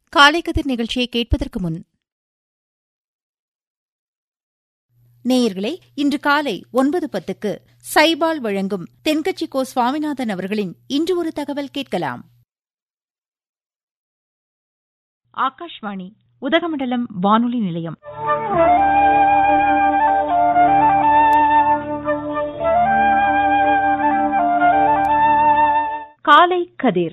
காலை கதிர் நிகழ்ச்சியை கேட்பதற்கு முன் நேயர்களே இன்று காலை ஒன்பது பத்துக்கு சைபால் வழங்கும் தென்கட்சி கோ சுவாமிநாதன் அவர்களின் இன்று ஒரு தகவல் கேட்கலாம் ஆகாஷ்வாணி உதகமண்டலம் வானொலி நிலையம் காலை கதிர்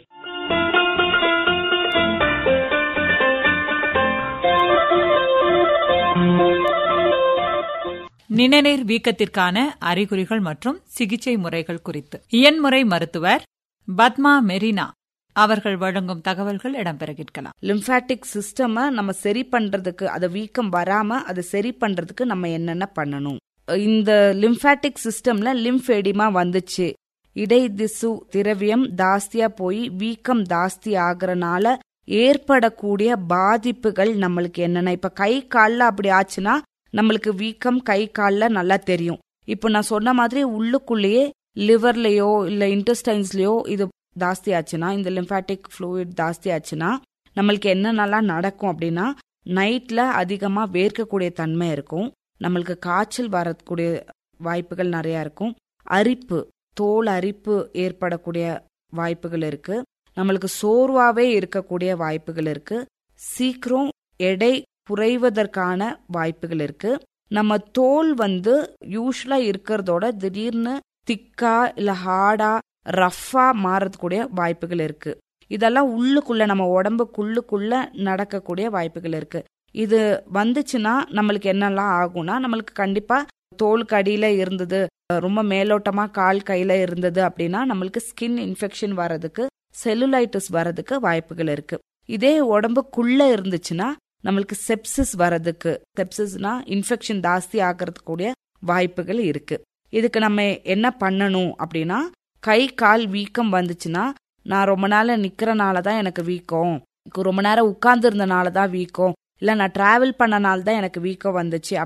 நிணநீர் வீக்கத்திற்கான அறிகுறிகள் மற்றும் சிகிச்சை முறைகள் குறித்து இயன்முறை மருத்துவர் பத்மா மெரினா அவர்கள் வழங்கும் தகவல்கள் இடம்பெற கேட்கலாம் லிம்ஃபாட்டிக் சிஸ்டமை நம்ம சரி பண்றதுக்கு அதை வீக்கம் வராம அதை சரி பண்றதுக்கு நம்ம என்னென்ன பண்ணணும் இந்த லிம்ஃபாட்டிக் சிஸ்டம்ல லிம்ஃபேடிமா வந்துச்சு இடை திசு திரவியம் தாஸ்தியா போய் வீக்கம் தாஸ்தி ஆகுறனால ஏற்படக்கூடிய பாதிப்புகள் நம்மளுக்கு என்னென்ன இப்ப கை கால்ல அப்படி ஆச்சுன்னா நம்மளுக்கு வீக்கம் கை கால்ல நல்லா தெரியும் இப்போ நான் சொன்ன மாதிரி உள்ளுக்குள்ளேயே லிவர்லயோ இல்ல இன்டெஸ்டைன்ஸ்லயோ இது ஜாஸ்தி ஆச்சுன்னா இந்த லிம்ஃபாட்டிக் ஃப்ளூயிட் ஜாஸ்தி ஆச்சுன்னா நம்மளுக்கு என்னென்னலாம் நடக்கும் அப்படின்னா நைட்ல அதிகமா வேர்க்கக்கூடிய தன்மை இருக்கும் நம்மளுக்கு காய்ச்சல் வரக்கூடிய வாய்ப்புகள் நிறைய இருக்கும் அரிப்பு தோல் அரிப்பு ஏற்படக்கூடிய வாய்ப்புகள் இருக்கு நம்மளுக்கு சோர்வாவே இருக்கக்கூடிய வாய்ப்புகள் இருக்கு சீக்கிரம் எடை குறைவதற்கான வாய்ப்புகள் இருக்கு நம்ம தோல் வந்து யூஸ்வலா இருக்கிறதோட திடீர்னு திக்கா இல்ல ஹார்டா ரஃபா மாறக்கூடிய வாய்ப்புகள் இருக்கு இதெல்லாம் உள்ளுக்குள்ள நம்ம உடம்புக்குள்ளுக்குள்ள நடக்கக்கூடிய வாய்ப்புகள் இருக்கு இது வந்துச்சுன்னா நம்மளுக்கு என்னெல்லாம் ஆகும்னா நம்மளுக்கு கண்டிப்பா தோலுக்கு அடியில இருந்தது ரொம்ப மேலோட்டமா கால் கையில இருந்தது அப்படின்னா நம்மளுக்கு ஸ்கின் இன்ஃபெக்ஷன் வர்றதுக்கு செல்லுலைட்டிஸ் வர்றதுக்கு வாய்ப்புகள் இருக்கு இதே உடம்புக்குள்ள இருந்துச்சுன்னா நம்மளுக்கு செப்சிஸ் வர்றதுக்கு செப்சிஸ்னா இன்ஃபெக்ஷன் ஜாஸ்தி ஆகிறதுக்கூடிய வாய்ப்புகள் இருக்கு இதுக்கு நம்ம என்ன பண்ணணும் அப்படின்னா கை கால் வீக்கம் வந்துச்சுன்னா நான் ரொம்ப நாள் நிக்கிறனால தான் எனக்கு வீக்கம் ரொம்ப நேரம் உட்கார்ந்து இருந்தனால தான் வீக்கம் இல்ல நான் டிராவல் பண்ணனால தான் எனக்கு வீக்கம் வந்துச்சு